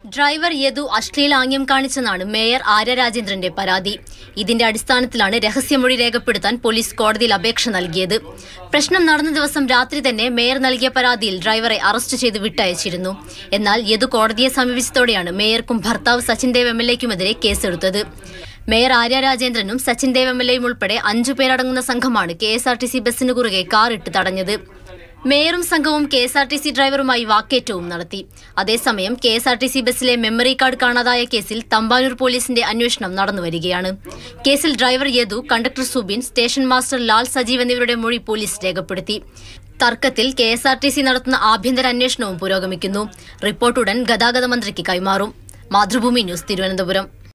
driver Yadu അശ്ലീലാംഗ്യം കാണിച്ചെന്നാണ് mayor Arya രാജേന്ദ്രന്റെ പരാതി ഇതിന്റെ അടിസ്ഥാനത്തിലാണ് രഹസ്യമൊഴി രേഖപ്പെടുത്താൻ പോലീസ് കോടതിയിൽ അപേക്ഷ നൽകിയത് പ്രശ്നം നടന്ന ദിവസം രാത്രി തന്നെ മേയർ നൽകിയ പരാതിയിൽ ഡ്രൈവറെ അറസ്റ്റ് ചെയ്ത് വിട്ടയച്ചിരുന്നു എന്നാൽ യദു കോടതിയെ സമീപിച്ചതോടെയാണ് മേയർക്കും ഭർത്താവ് സച്ചിൻ ദേവ് എം എൽ എക്കുമെതിരെ കേസെടുത്തത് മേയർ ആര്യ രാജേന്ദ്രനും സച്ചിൻ ദേവ് എം എൽ എയും ഉൾപ്പെടെ അഞ്ചു പേരടങ്ങുന്ന സംഘമാണ് K S R T C ബസ്സിന് കുറുകെ കാറിട്ട് തടഞ്ഞത് മേയറും സംഘവും K S R T C ഡ്രൈവറുമായി വാക്കേറ്റവും നടത്തി അതേസമയം K S R T C ബസ്സിലെ മെമ്മറി കാർഡ് കാണാതായ കേസിൽ തമ്പാനൂർ പോലീസിന്റെ അന്വേഷണം നടന്നുവരികയാണ് കേസിൽ driver Yadu conductor Subin station master Lal Sajeev എന്നിവരുടെ മൊഴി പോലീസ് രേഖപ്പെടുത്തി തർക്കത്തിൽ K S R T C നടത്തുന്ന ആഭ്യന്തര അന്വേഷണവും പുരോഗമിക്കുന്നു റിപ്പോർട്ട് ഉടൻ ഗതാഗത മന്ത്രിക്ക് കൈമാറും മാതൃഭൂമി ന്യൂസ് തിരുവനന്തപുരം